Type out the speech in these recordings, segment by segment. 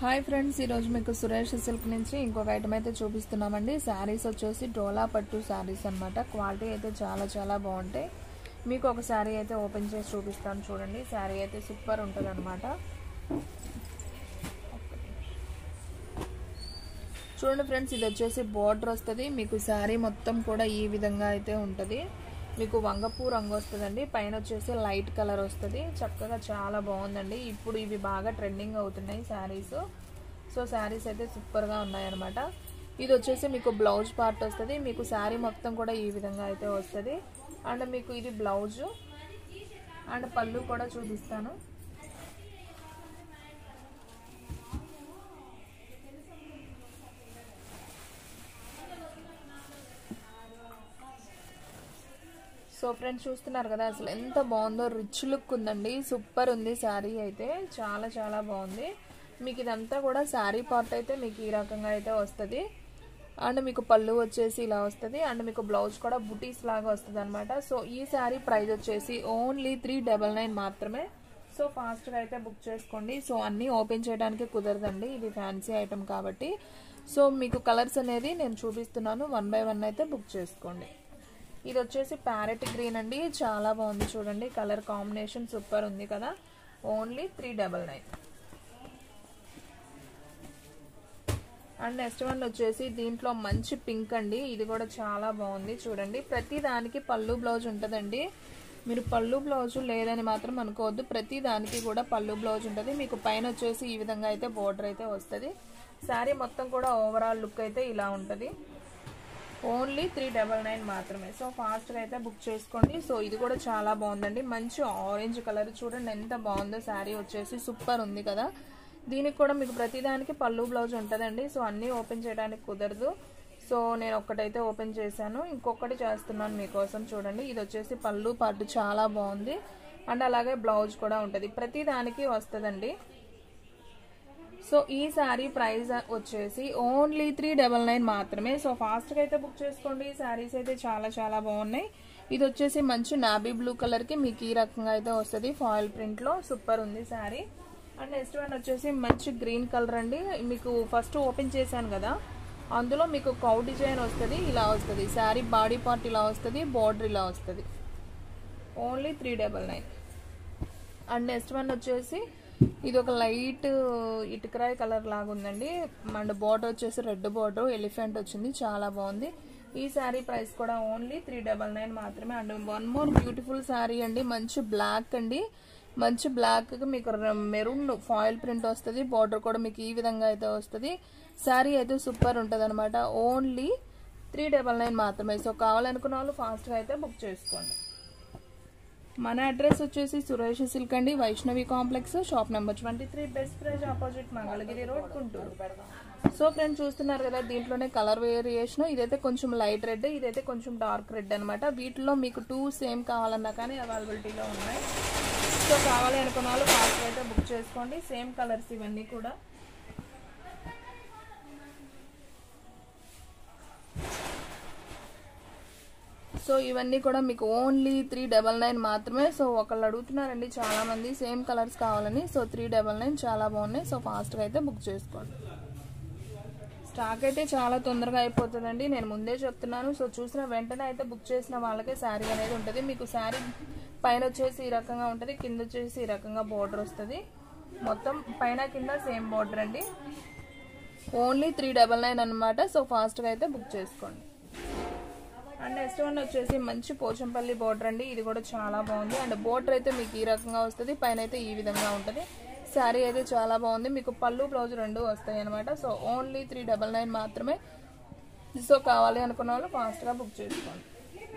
hi friends ఈరోజు మీకు Suresh silk నుంచి ఇంకొక ఐటమ్ అయితే చూపిస్తున్నామండి శారీస్ వచ్చేసి డోలా పట్టు శారీస్ అన్నమాట క్వాలిటీ అయితే చాలా చాలా బాగుంటాయి మీకు ఒక శారీ అయితే ఓపెన్ చేసి చూపిస్తాను చూడండి శారీ అయితే సూపర్ ఉంటుంది అనమాట చూడండి ఫ్రెండ్స్ ఇది వచ్చేసి బార్డర్ వస్తుంది మీకు శారీ మొత్తం కూడా ఈ విధంగా అయితే ఉంటుంది మీకు వంగపూ రంగు వస్తుందండి పైన వచ్చేసి లైట్ కలర్ వస్తుంది చక్కగా చాలా బాగుందండి ఇప్పుడు ఇవి బాగా ట్రెండింగ్ అవుతున్నాయి శారీస్ సో శారీస్ అయితే సూపర్గా ఉన్నాయన్నమాట ఇది వచ్చేసి మీకు బ్లౌజ్ పార్ట్ వస్తుంది మీకు శారీ మొత్తం కూడా ఈ విధంగా అయితే వస్తుంది అండ్ మీకు ఇది బ్లౌజు అండ్ పళ్ళు కూడా చూపిస్తాను సో ఫ్రెండ్స్ చూస్తున్నారు కదా అసలు ఎంత బాగుందో రిచ్ లుక్ ఉందండి సూపర్ ఉంది శారీ అయితే చాలా చాలా బాగుంది మీకు ఇదంతా కూడా శారీ పార్ట్ అయితే మీకు ఈ రకంగా అయితే వస్తుంది అండ్ మీకు పళ్ళు వచ్చేసి ఇలా వస్తుంది అండ్ మీకు బ్లౌజ్ కూడా బుటీస్ లాగా వస్తుంది అనమాట సో ఈ శారీ ప్రైస్ వచ్చేసి ఓన్లీ త్రీ డబల్ నైన్ మాత్రమే సో ఫాస్ట్గా అయితే బుక్ చేసుకోండి సో అన్నీ ఓపెన్ చేయడానికి కుదరదండి ఇది ఫ్యాన్సీ ఐటమ్ కాబట్టి సో మీకు కలర్స్ అనేది నేను చూపిస్తున్నాను వన్ బై వన్ అయితే బుక్ చేసుకోండి ఇది వచ్చేసి ప్యారెట్ గ్రీన్ అండి చాలా బాగుంది చూడండి కలర్ కాంబినేషన్ సూపర్ ఉంది కదా only three double nine and next one వచ్చేసి దీంట్లో మంచి పింక్ అండి ఇది కూడా చాలా బాగుంది చూడండి ప్రతి దానికి పళ్ళు బ్లౌజ్ ఉంటుందండి మీరు పళ్ళు బ్లౌజ్ లేదని మాత్రం అనుకోవద్దు ప్రతి దానికి కూడా పళ్ళు బ్లౌజ్ ఉంటుంది మీకు పైన వచ్చేసి ఈ విధంగా అయితే బోర్డర్ అయితే వస్తుంది శారీ మొత్తం కూడా ఓవరాల్ లుక్ అయితే ఇలా ఉంటుంది ఓన్లీ త్రీ డబల్ నైన్ మాత్రమే సో ఫాస్ట్గా అయితే బుక్ చేసుకోండి సో ఇది కూడా చాలా బాగుందండి మంచి ఆరెంజ్ కలర్ చూడండి ఎంత బాగుందో శారీ వచ్చేసి సూపర్ ఉంది కదా దీనికి కూడా మీకు ప్రతిదానికి పళ్ళు బ్లౌజ్ ఉంటుందండి సో అన్నీ ఓపెన్ చేయడానికి కుదరదు సో నేను ఒక్కటైతే ఓపెన్ చేశాను ఇంకొకటి చేస్తున్నాను మీకోసం చూడండి ఇది వచ్చేసి పళ్ళు పాటు చాలా బాగుంది అండ్ అలాగే బ్లౌజ్ కూడా ఉంటుంది ప్రతి దానికి వస్తుందండి సో ఈ శారీ ప్రైస్ వచ్చేసి ఓన్లీ త్రీ డబల్ నైన్ మాత్రమే సో ఫాస్ట్గా అయితే బుక్ చేసుకోండి ఈ శారీస్ అయితే చాలా చాలా బాగున్నాయి ఇది వచ్చేసి మంచి నాబీ బ్లూ కలర్కి మీకు ఈ రకంగా అయితే వస్తుంది ఫాయిల్ ప్రింట్లో సూపర్ ఉంది శారీ అండ్ నెక్స్ట్ వన్ వచ్చేసి మంచి గ్రీన్ కలర్ అండి మీకు ఫస్ట్ ఓపెన్ చేశాను కదా అందులో మీకు కౌ డిజైన్ వస్తుంది ఇలా వస్తుంది శారీ బాడీ పార్ట్ ఇలా వస్తుంది బార్డర్ ఇలా వస్తుంది only three double nine and next one వచ్చేసి ఇది ఒక లైట్ ఇటుకరాయి కలర్ లాగా ఉందండి అండ్ బార్డర్ వచ్చేసి రెడ్ బార్డర్ ఎలిఫెంట్ వచ్చింది చాలా బాగుంది ఈ శారీ ప్రైస్ కూడా ఓన్లీ త్రీ డబల్ నైన్ మాత్రమే and one more beautiful sari అండి మంచి బ్లాక్ అండి మంచి బ్లాక్ మీకు మెరూన్ ఫాయిల్ ప్రింట్ వస్తుంది బార్డర్ కూడా మీకు ఈ విధంగా అయితే వస్తుంది శారీ అయితే సూపర్ ఉంటుంది అనమాట ఓన్లీ త్రీ డబల్ నైన్ మాత్రమే సో కావాలనుకున్న వాళ్ళు ఫాస్ట్గా అయితే బుక్ చేసుకోండి మన అడ్రస్ వచ్చేసి సురేష్ సిల్క్ అండి Vaishnavi complex shop number twenty three best price opposite Mangalagiri road Guntur so friends చూస్తున్నారు కదా దీంట్లోనే కలర్ వేరియేషన్ ఇదైతే కొంచెం లైట్ రెడ్ ఇదైతే కొంచెం డార్క్ రెడ్ అనమాట వీటిలో మీకు టూ సేమ్ కావాలన్నా కానీ అవైలబిలిటీలో ఉన్నాయి సో కావాలి అనుకున్న వాళ్ళు ఫాస్ట్ అయితే బుక్ చేసుకోండి సేమ్ కలర్స్ ఇవన్నీ కూడా సో ఇవన్నీ కూడా మీకు ఓన్లీ త్రీ డబల్ నైన్ మాత్రమే సో ఒకళ్ళు అడుగుతున్నారండి చాలా మంది సేమ్ కలర్స్ కావాలని సో త్రీ డబల్ నైన్ చాలా బాగున్నాయి సో ఫాస్ట్గా అయితే బుక్ చేసుకోండి స్టాక్ అయితే చాలా తొందరగా అయిపోతుందండి నేను ముందే చెప్తున్నాను సో చూసిన వెంటనే అయితే బుక్ చేసిన వాళ్ళకే శారీ అనేది ఉంటుంది మీకు శారీ పైన వచ్చేసి ఈ రకంగా ఉంటుంది కింద వచ్చేసి ఈ రకంగా బార్డర్ వస్తుంది మొత్తం పైన కింద సేమ్ బార్డర్ అండి ఓన్లీ త్రీ డబల్ నైన్ అనమాట సో ఫాస్ట్గా అయితే బుక్ చేసుకోండి అండ్ నెక్స్ట్ వన్ వచ్చేసి మంచి పోచంపల్లి బోర్డర్ అండి ఇది కూడా చాలా బాగుంది అండ్ బోర్డర్ అయితే మీకు ఈ రకంగా వస్తుంది పైన అయితే ఈ విధంగా ఉంటుంది శారీ అయితే చాలా బాగుంది మీకు పళ్ళు బ్లౌజ్ రెండు వస్తాయి అనమాట so only three double nine మాత్రమే సో కావాలి అనుకున్న వాళ్ళు ఫాస్ట్గా బుక్ చేసుకోండి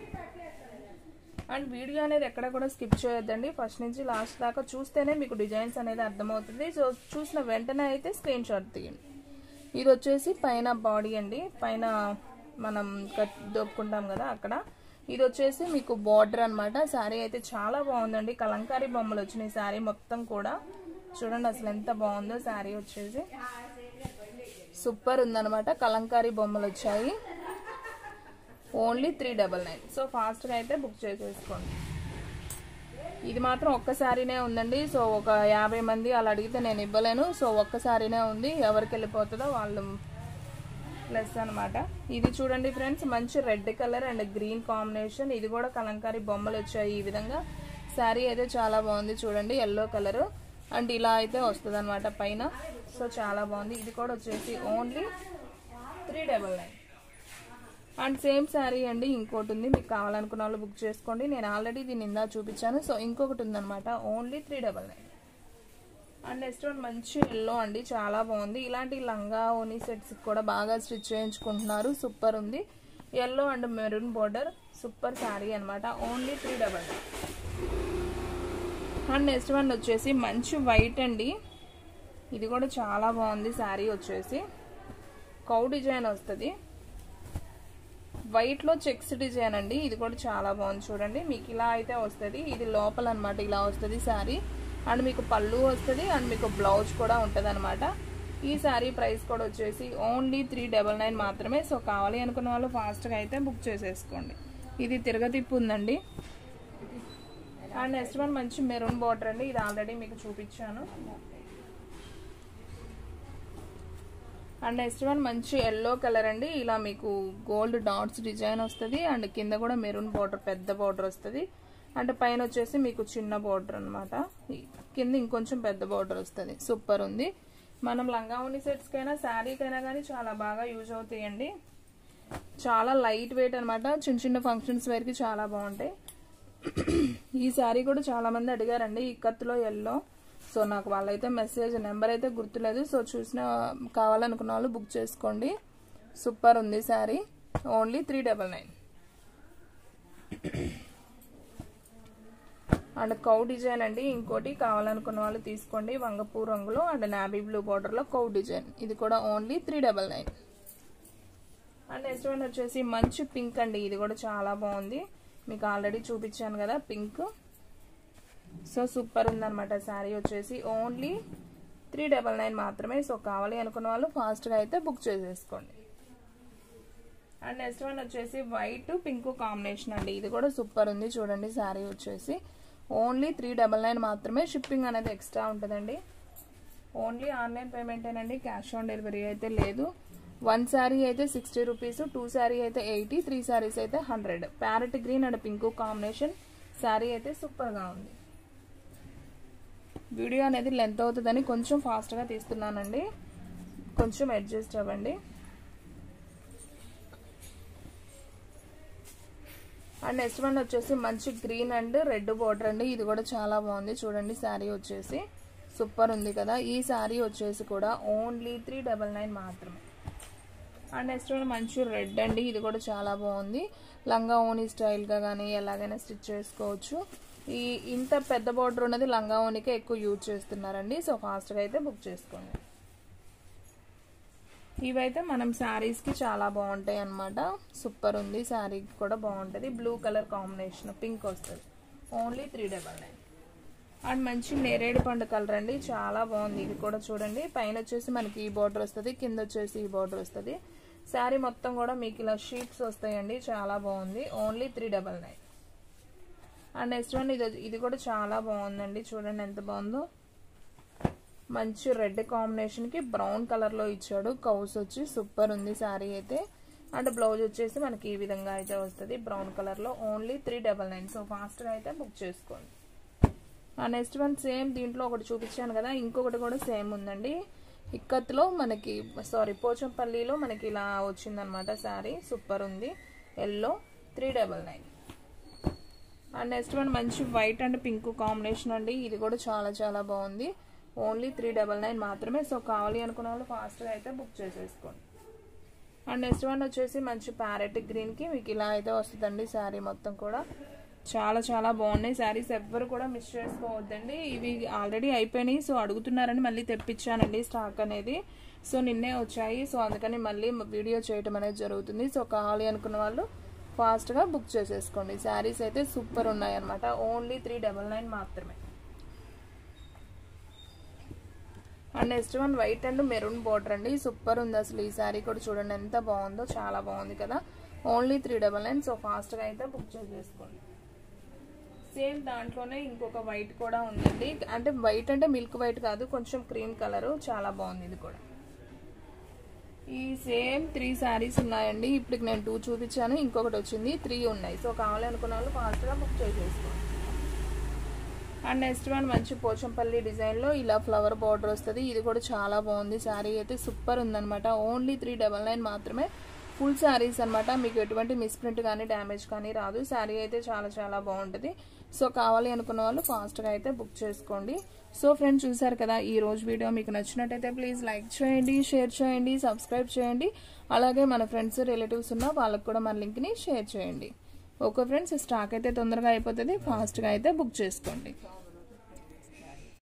అండ్ వీడియో అనేది ఎక్కడ కూడా స్కిప్ చేయొద్దండి ఫస్ట్ నుంచి లాస్ట్ దాకా చూస్తేనే మీకు డిజైన్స్ అనేది అర్థమవుతుంది సో చూసిన వెంటనే అయితే స్క్రీన్ షాట్ తీయండి ఇది వచ్చేసి పైన బాడీ అండి పైన మనం కట్ దొప్పుకుంటాం కదా అక్కడ ఇది వచ్చేసి మీకు బార్డర్ అనమాట శారీ అయితే చాలా బాగుందండి కలంకారీ బొమ్మలు వచ్చినాయి శారీ మొత్తం కూడా చూడండి అసలు ఎంత బాగుందో శారీ వచ్చేసి సూపర్ ఉందనమాట కలంకారీ బొమ్మలు వచ్చాయి only three double nine so ఫాస్ట్గా అయితే బుక్ చేసేసుకోండి ఇది మాత్రం ఒక్క శారీనే ఉందండి సో ఒక యాభై మంది అలా అడిగితే నేను ఇవ్వలేను సో ఒక్క శారీనే ఉంది ఎవరికి వెళ్ళిపోతుందో వాళ్ళు ప్లస్ అనమాట ఇది చూడండి ఫ్రెండ్స్ మంచి red colour and green combination ఇది కూడా కలంకారీ బొమ్మలు వచ్చాయి ఈ విధంగా శారీ అయితే చాలా బాగుంది చూడండి ఎల్లో కలర్ అండ్ ఇలా అయితే వస్తుంది అనమాట పైన సో చాలా బాగుంది ఇది కూడా వచ్చేసి only three double nine and same sari అండి ఇంకోటి ఉంది మీకు కావాలనుకున్న వాళ్ళు బుక్ చేసుకోండి నేను ఆల్రెడీ దీన్ని ఇందా చూపించాను సో ఇంకొకటి ఉందన్నమాట only three double nine and next one మంచి ఎల్లో అండి చాలా బాగుంది ఇలాంటి లంగా ఓనీ సెట్స్ కూడా బాగా స్టిచ్ చేయించుకుంటున్నారు సూపర్ ఉంది yellow and maroon border super sari అనమాట only three double and next one వచ్చేసి మంచి వైట్ అండి ఇది కూడా చాలా బాగుంది శారీ వచ్చేసి కౌ డిజైన్ వస్తుంది వైట్లో చెక్స్ డిజైన్ అండి ఇది కూడా చాలా బాగుంది చూడండి మీకు ఇలా అయితే వస్తుంది ఇది లోపల అనమాట ఇలా వస్తుంది శారీ అండ్ మీకు పళ్ళు వస్తుంది అండ్ మీకు బ్లౌజ్ కూడా ఉంటుంది అనమాట ఈ శారీ ప్రైస్ కూడా వచ్చేసి ఓన్లీ త్రీ డబల్ నైన్ మాత్రమే సో కావాలి అనుకున్న వాళ్ళు ఫాస్ట్గా అయితే బుక్ చేసేసుకోండి ఇది తిరగతిప్పు ఉందండి అండ్ నెక్స్ట్ వన్ మంచి మెరూన్ బార్డర్ అండి ఇది ఆల్రెడీ మీకు చూపించాను అండ్ నెక్స్ట్ వన్ మంచి ఎల్లో కలర్ అండి ఇలా మీకు గోల్డ్ డాట్స్ డిజైన్ వస్తుంది అండ్ కింద కూడా మెరూన్ బార్డర్ పెద్ద బార్డర్ వస్తుంది అండ్ పైన వచ్చేసి మీకు చిన్న బార్డర్ అనమాట కింద ఇంకొంచెం పెద్ద బార్డర్ వస్తుంది సూపర్ ఉంది మనం లంగావుని సెట్స్కైనా శారీకైనా కానీ చాలా బాగా యూజ్ అవుతాయండి చాలా లైట్ వెయిట్ అనమాట చిన్న చిన్న ఫంక్షన్స్ వేర్కి చాలా బాగుంటాయి ఈ శారీ కూడా చాలా మంది అడిగారండి ఈ కత్తులో ఎల్లో సో నాకు వాళ్ళైతే మెసేజ్ నెంబర్ అయితే గుర్తులేదు సో చూసిన కావాలనుకున్న వాళ్ళు బుక్ చేసుకోండి సూపర్ ఉంది sari only three double nine and cow design అండి ఇంకోటి కావాలనుకున్న వాళ్ళు తీసుకోండి వంగపూ రంగులో అండ్ నాబీ బ్లూ బార్డర్లో కౌ డిజైన్ ఇది కూడా only three double nine and next one వచ్చేసి మంచి పింక్ అండి ఇది కూడా చాలా బాగుంది మీకు ఆల్రెడీ చూపించాను కదా పింక్ సో సూపర్ ఉందన్నమాట శారీ వచ్చేసి ఓన్లీ త్రీ డబల్ నైన్ మాత్రమే సో కావాలి అనుకున్న వాళ్ళు ఫాస్ట్గా అయితే బుక్ చేసేసుకోండి అండ్ నెక్స్ట్ వన్ వచ్చేసి వైట్ పింక్ కాంబినేషన్ అండి ఇది కూడా సూపర్ ఉంది చూడండి శారీ వచ్చేసి ఓన్లీ త్రీ డబల్ నైన్ మాత్రమే షిప్పింగ్ అనేది ఎక్స్ట్రా ఉంటుందండి ఓన్లీ ఆన్లైన్ పేమెంటేనండి క్యాష్ ఆన్ డెలివరీ అయితే లేదు వన్ శారీ అయితే సిక్స్టీ రూపీస్ టూ శారీ అయితే ఎయిటీ త్రీ శారీస్ అయితే hundred parrot green and pink combination sari అయితే సూపర్గా ఉంది వీడియో అనేది లెంత్ అవుతుందని కొంచెం ఫాస్ట్గా తీస్తున్నానండి కొంచెం అడ్జస్ట్ అవ్వండి అండ్ నెక్స్ట్ వన్ వచ్చేసి మంచి గ్రీన్ అండ్ రెడ్ బోర్డర్ అండి ఇది కూడా చాలా బాగుంది చూడండి శారీ వచ్చేసి సూపర్ ఉంది కదా ఈ శారీ వచ్చేసి కూడా ఓన్లీ త్రీ డబల్ నైన్ మాత్రమే అండ్ నెక్స్ట్ వన్ మంచి రెడ్ అండి ఇది కూడా చాలా బాగుంది లంగా ఓని స్టైల్గా కానీ ఎలాగైనా స్టిచ్ చేసుకోవచ్చు ఈ ఇంత పెద్ద బార్డర్ ఉన్నది లంగా ఓనికే ఎక్కువ యూజ్ చేస్తున్నారండి సో ఫాస్ట్గా అయితే బుక్ చేసుకోండి ఇవైతే మనం శారీస్కి చాలా బాగుంటాయి అనమాట సూపర్ ఉంది శారీ కూడా బాగుంటుంది బ్లూ కలర్ కాంబినేషన్ పింక్ వస్తుంది only three double nine and మంచి నేరేడు పండు కలర్ అండి చాలా బాగుంది ఇది కూడా చూడండి పైన వచ్చేసి మనకి ఈ బార్డర్ వస్తుంది కింద వచ్చేసి ఈ బార్డర్ వస్తుంది శారీ మొత్తం కూడా మీకు ఇలా షీట్స్ వస్తాయండి చాలా బాగుంది only three double nine and next one ఇది ఇది కూడా చాలా బాగుందండి చూడండి ఎంత బాగుందో మంచి రెడ్ కాంబినేషన్కి బ్రౌన్ కలర్లో ఇచ్చాడు కౌస్ వచ్చి సూపర్ ఉంది శారీ అయితే అండ్ బ్లౌజ్ వచ్చేసి మనకి ఈ విధంగా అయితే వస్తుంది బ్రౌన్ కలర్లో only three double nine so ఫాస్ట్గా అయితే బుక్ చేసుకోండి నెక్స్ట్ వన్ సేమ్ దీంట్లో ఒకటి చూపించాను కదా ఇంకొకటి కూడా సేమ్ ఉందండి ఇక్కత్లో మనకి సారీ పోచంపల్లిలో మనకి ఇలా వచ్చిందనమాట శారీ సూపర్ ఉంది yellow three double nine and next one మంచి వైట్ అండ్ పింక్ కాంబినేషన్ అండి ఇది కూడా చాలా చాలా బాగుంది ఓన్లీ త్రీ డబల్ నైన్ మాత్రమే సో కావాలి అనుకున్న వాళ్ళు ఫాస్ట్గా అయితే బుక్ చేసేసుకోండి అండ్ నెక్స్ట్ వన్ వచ్చేసి మంచి ప్యారెట్ గ్రీన్కి మీకు ఇలా అయితే వస్తుందండి శారీ మొత్తం కూడా చాలా చాలా బాగున్నాయి శారీస్ ఎవ్వరు కూడా మిస్ చేసుకోవద్దండి ఇవి ఆల్రెడీ అయిపోయినాయి సో అడుగుతున్నారని మళ్ళీ తెప్పించానండి స్టాక్ అనేది సో నిన్నే వచ్చాయి సో అందుకని మళ్ళీ వీడియో చేయటం అనేది జరుగుతుంది సో కావాలి అనుకున్న వాళ్ళు ఫాస్ట్గా బుక్ చేసేసుకోండి శారీస్ అయితే సూపర్ ఉన్నాయన్నమాట ఓన్లీ త్రీ డబల్ నైన్ మాత్రమే and next one white and maroon border అండి సూపర్ ఉంది అసలు ఈ శారీ కూడా చూడండి ఎంత బాగుందో చాలా బాగుంది కదా only three double nine so ఫాస్ట్గా అయితే బుక్ చేసేసుకోండి సేమ్ దాంట్లోనే ఇంకొక వైట్ కూడా ఉందండి అంటే వైట్ అంటే మిల్క్ వైట్ కాదు కొంచెం క్రీమ్ కలర్ చాలా బాగుంది ఇది కూడా ఈ సేమ్ త్రీ శారీస్ ఉన్నాయండి ఇప్పుడు నేను టూ చూపించాను ఇంకొకటి వచ్చింది త్రీ ఉన్నాయి సో కావాలనుకున్న వాళ్ళు ఫాస్ట్గా బుక్ చేసేసుకోండి అండ్ నెక్స్ట్ వన్ మంచి పోచంపల్లి డిజైన్లో ఇలా ఫ్లవర్ బార్డర్ వస్తుంది ఇది కూడా చాలా బాగుంది శారీ అయితే సూపర్ ఉందనమాట ఓన్లీ త్రీ డబల్ నైన్ మాత్రమే ఫుల్ శారీస్ అనమాట మీకు ఎటువంటి మిస్ప్రింట్ కానీ డ్యామేజ్ కానీ రాదు శారీ అయితే చాలా చాలా బాగుంటుంది సో కావాలి అనుకున్న వాళ్ళు ఫాస్ట్గా అయితే బుక్ చేసుకోండి సో ఫ్రెండ్స్ చూసారు కదా ఈ రోజు వీడియో మీకు నచ్చినట్టయితే ప్లీజ్ లైక్ చేయండి షేర్ చేయండి సబ్స్క్రైబ్ చేయండి అలాగే మన ఫ్రెండ్స్ రిలేటివ్స్ ఉన్న వాళ్ళకు కూడా మన లింక్ని షేర్ చేయండి ఓకే ఫ్రెండ్స్ స్టాక్ అయితే తొందరగా అయిపోతుంది ఫాస్ట్గా అయితే బుక్ చేసుకోండి